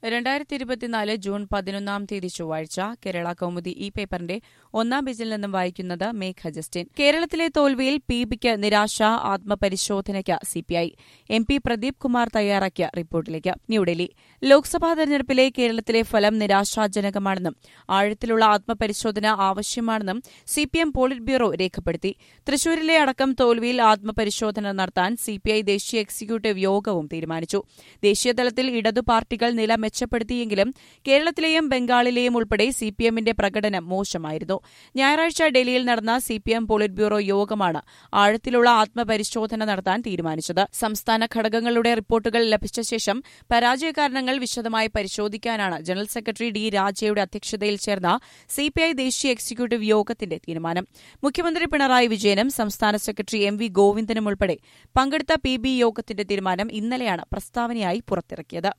രണ്ടായിരത്തി ഇരുപത്തിനാല് ജൂൺ പതിനൊന്നാം തീയതി ചൊവ്വാഴ്ച കേരള കൗമുദി ഈ പേപ്പറിന്റെ ഒന്നാം പേജിൽ നിന്നും വായിക്കുന്നത് മേഘ ജസ്റ്റിൻ കേരളത്തിലെ തോൽവിയിൽ പി ബിക്ക് നിരാശ ആത്മപരിശോധനയ്ക്ക് CPI M P Pradeep Kumar തയ്യാറാക്കിയ റിപ്പോർട്ടിലേക്ക് ന്യൂഡൽഹി ലോക്സഭാ തെരഞ്ഞെടുപ്പിലെ കേരളത്തിലെ ഫലം നിരാശാജനകമാണെന്നും ആഴത്തിലുള്ള ആത്മപരിശോധന ആവശ്യമാണെന്നും സിപിഎം പോളിറ്റ് ബ്യൂറോ രേഖപ്പെടുത്തി തൃശൂരിലെ അടക്കം തോൽവിയിൽ ആത്മപരിശോധന നടത്താൻ സിപിഐ ദേശീയ എക്സിക്യൂട്ടീവ് യോഗവും തീരുമാനിച്ചു ദേശീയതലത്തിൽ ഇടതു പാർട്ടികൾ നില മെച്ചപ്പെടുത്തിയെങ്കിലും കേരളത്തിലെയും ബംഗാളിലെയും ഉൾപ്പെടെ സിപിഎമ്മിന്റെ പ്രകടനം മോശമായിരുന്നു ഞായറാഴ്ച ഡൽഹിയിൽ നടന്ന സിപിഎം പോളിറ്റ് ബ്യൂറോ യോഗമാണ് ആഴത്തിലുള്ള ആത്മപരിശോധന നടത്താൻ തീരുമാനിച്ചത് സംസ്ഥാന ഘടകങ്ങളുടെ റിപ്പോർട്ടുകൾ ലഭിച്ച ശേഷം പരാജയ കാരണങ്ങൾ വിശദമായി പരിശോധിക്കാനാണ് ജനറൽ സെക്രട്ടറി ഡി രാജയുടെ അധ്യക്ഷതയിൽ ചേർന്ന സിപിഐ ദേശീയ എക്സിക്യൂട്ടീവ് യോഗത്തിന്റെ തീരുമാനം മുഖ്യമന്ത്രി പിണറായി വിജയനും സംസ്ഥാന സെക്രട്ടറി എം വി ഗോവിന്ദനും ഉൾപ്പെടെ പങ്കെടുത്ത പി ബി യോഗത്തിന്റെ തീരുമാനം ഇന്നലെയാണ് പ്രസ്താവനയായി പുറത്തിറക്കിയത്